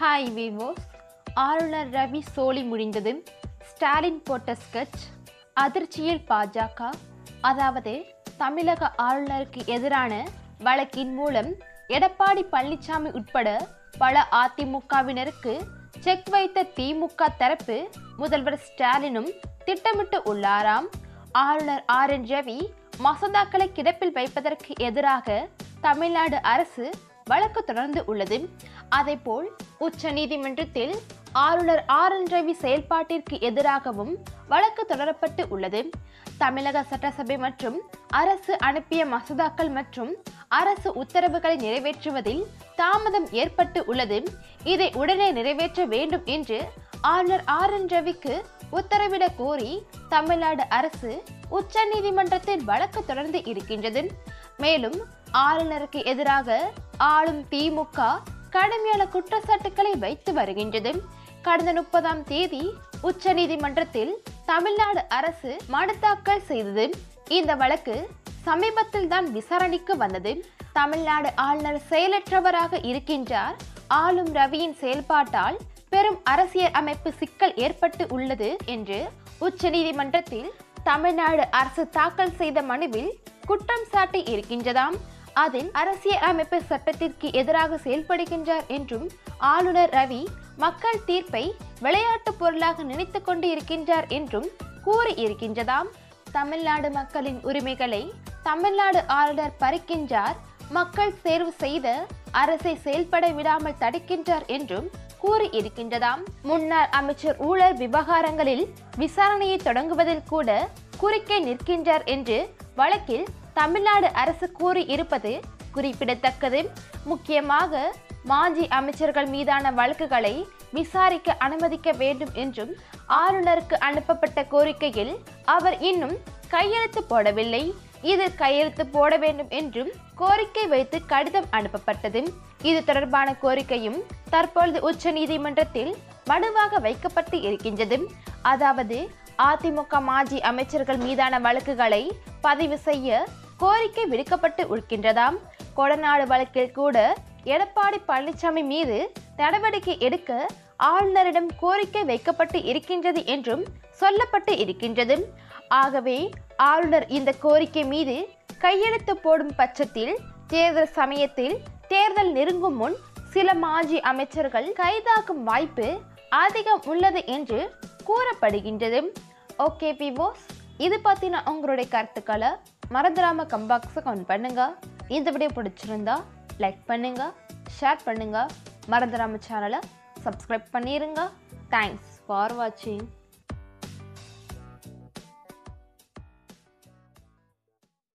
hi விவோஸ் ஆளுநர் ரவி சோலி முடிந்தது ஸ்டாலின் போட்ட ஸ்கெட்ச் அதிர்ச்சியில் பாஜக அதாவது தமிழக ஆளுநருக்கு எதிரான வழக்கின் மூலம் எடப்பாடி பழனிசாமி உட்பட பல அதிமுகவினருக்கு செக் வைத்த திமுக தரப்பு முதல்வர் ஸ்டாலினும் திட்டமிட்டு உள்ளாராம் ஆளுநர் ஆர் என் ரவி மசோதாக்களை கிடப்பில் வைப்பதற்கு எதிராக தமிழ்நாடு அரசு வழக்கு தொடர்ந்து உள்ளது அதேபோல் உச்ச நீதிமன்றத்தில் ஆளுநர் ஆர் என் ரவி செயல்பாட்டிற்கு எதிராகவும் வழக்கு தொடரப்பட்டு உள்ளது தமிழக சட்டசபை மற்றும் அரசு அனுப்பிய மசோதாக்கள் மற்றும் அரசு உத்தரவுகளை நிறைவேற்றுவதில் தாமதம் ஏற்பட்டு உள்ளது இதை உடனே நிறைவேற்ற வேண்டும் என்று ஆளுநர் ஆர் என் ரவிக்கு உத்தரவிட கோரி தமிழ்நாடு அரசு உச்சநீதிமன்றத்தில் வழக்கு தொடர்ந்து இருக்கின்றது மேலும் ஆளுநருக்கு எதிராக ஆளும் திமுக கடுமையான குற்றச்சாட்டுக்களை வைத்து வருகின்றது கடந்த முப்பதாம் தேதி உச்சநீதிமன்றத்தில் தமிழ்நாடு அரசு மனு தாக்கல் செய்தது இந்த வழக்கு சமீபத்தில் தான் விசாரணைக்கு வந்தது தமிழ்நாடு ஆளுநர் செயலற்றவராக இருக்கின்றார் ஆளும் ரவியின் செயல்பாட்டால் பெரும் அரசியல் அமைப்பு சிக்கல் ஏற்பட்டு உள்ளது என்று உச்சநீதிமன்றத்தில் தமிழ்நாடு அரசு தாக்கல் செய்த மனுவில் குற்றம் சாட்டி இருக்கின்றதாம் அதில் அரசியல் அமைப்பு சட்டத்திற்கு எதிராக செயல்படுகின்றார் என்றும் ஆளுநர் ரவி மக்கள் தீர்ப்பை விளையாட்டு பொருளாக நினைத்து கொண்டு இருக்கின்றார் என்றும் கூறி இருக்கின்றதாம் தமிழ்நாடு மக்களின் உரிமைகளை தமிழ்நாடு ஆளுநர் பறிக்கின்றார் மக்கள் தேர்வு செய்த அரசை செயல்பட விடாமல் தடுக்கின்றார் என்றும் கூறி இருக்கின்றதாம் முன்னாள் அமைச்சர் ஊழல் விவகாரங்களில் விசாரணையை தொடங்குவதில் கூட குறுக்கே நிற்கின்றார் என்று வழக்கில் தமிழ்நாடு அரசு கூறி இருப்பது குறிப்பிடத்தக்கது முக்கியமாக மாஜி அமைச்சர்கள் மீதான வழக்குகளை விசாரிக்க அனுமதிக்க வேண்டும் என்றும் ஆளுநருக்கு அனுப்பப்பட்ட கோரிக்கையில் அவர் இன்னும் கையெழுத்து போடவில்லை இதில் கையெழுத்து போட வேண்டும் என்றும் கோரிக்கை வைத்து கடிதம் அனுப்பப்பட்டது இது தொடர்பான கோரிக்கையும் தற்பொழுது உச்ச நீதிமன்றத்தில் மனுவாக வைக்கப்பட்டு இருக்கின்றது அதாவது அதிமுக மாஜி அமைச்சர்கள் மீதான வழக்குகளை பதிவு செய்ய கோரிக்கை விடுக்கப்பட்டு இருக்கின்றதாம் கொடநாடு வழக்கில் கூட எடப்பாடி பழனிசாமி மீது நடவடிக்கை எடுக்க ஆளுநரிடம் கோரிக்கை வைக்கப்பட்டு இருக்கின்றது என்றும் சொல்லப்பட்டு இருக்கின்றது ஆகவே ஆளுநர் இந்த கோரிக்கை மீது கையெழுத்து போடும் பட்சத்தில் தேர்தல் சமயத்தில் தேர்தல் நெருங்கும் முன் சில மாஜி அமைச்சர்கள் கைதாகும் வாய்ப்பு அதிகம் உள்ளது என்று கூறப்படுகின்றது ஓகே விவோஸ் இது பற்றின உங்களுடைய கருத்துக்களை மறந்துடாம கம்பாக்ஸை கமெண்ட் பண்ணுங்க இந்த வீடியோ பிடிச்சிருந்தா லைக் பண்ணுங்க ஷேர் பண்ணுங்க மறந்துடாம சேனலை சப்ஸ்கிரைப் பண்ணிடுங்க தேங்க்ஸ் ஃபார் வாட்சிங்